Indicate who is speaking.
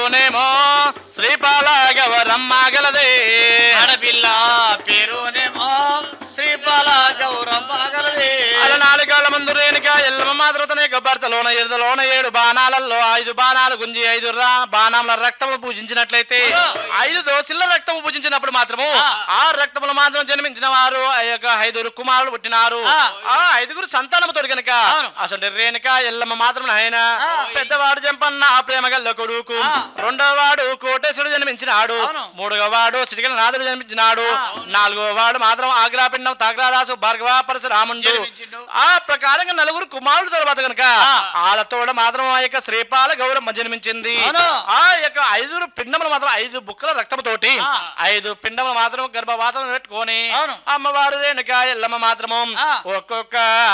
Speaker 1: నేమో శ్రీపాల గౌరమ్మ గలదే
Speaker 2: ఆడపిల్ల పేరునేమో శ్రీపాల గౌరమ్మ గలది
Speaker 1: అల నాలుగాల ముందు రేణుక ఎల్లమ్మ మాతృతనే భర్తలోన ఎరుదలోన ఏడు బాణాలలో ఐదు బాణాలు గుంజి ఐదు రా బాణాల రక్తము పూజించినట్లయితే ఐదు దోసిల రక్తము పూజించినప్పుడు మాత్రము ఆ రక్తములు మాత్రం జన్మించిన వారు ఆ యొక్క ఐదుగురు కుమారులు పుట్టినారు
Speaker 2: ఆ.
Speaker 1: ఆ ఐదుగురు సంతానముతో గనుక
Speaker 2: అవును.
Speaker 1: అసలు రేణుక ఎల్లమ్మ మాత్రం ఆయన పెద్దవాడు జంపన్న ఆ ప్రేమ గల్ల కొడుకు
Speaker 2: ఆ.
Speaker 1: రెండవ వాడు కోటేశ్వరుడు జన్మించినాడు
Speaker 2: అవును.
Speaker 1: మూడవ వాడు సిరిగల నాథుడు జన్మించినాడు నాలుగవ వాడు మాత్రం ఆగ్రాపిండం తాగ్రాదాసు భార్గవ పరశురాముండు
Speaker 2: జన్మించిండు.
Speaker 1: ఆ ప్రకారంగా నలుగురు కుమారుల తర్వాత కనుక
Speaker 2: ఆ.
Speaker 1: ఆళ్ళతోడ మాత్రం ఆ యొక్క శ్రీపాల గౌరమ్మ జన్మించింది
Speaker 2: అవును.
Speaker 1: ఆ యొక్క ఐదుగురు పిండములు మాత్రం ఐదు బుక్కల రక్తముతోటి
Speaker 2: ఆ.
Speaker 1: ఐదు పిండములు మాత్రం గర్భవాసం పెట్టుకొని
Speaker 2: అవును.
Speaker 1: అమ్మవారు రేణుక ఎల్లమ్మ మాత్రము
Speaker 2: ఆ.
Speaker 1: ఒక్కొక్క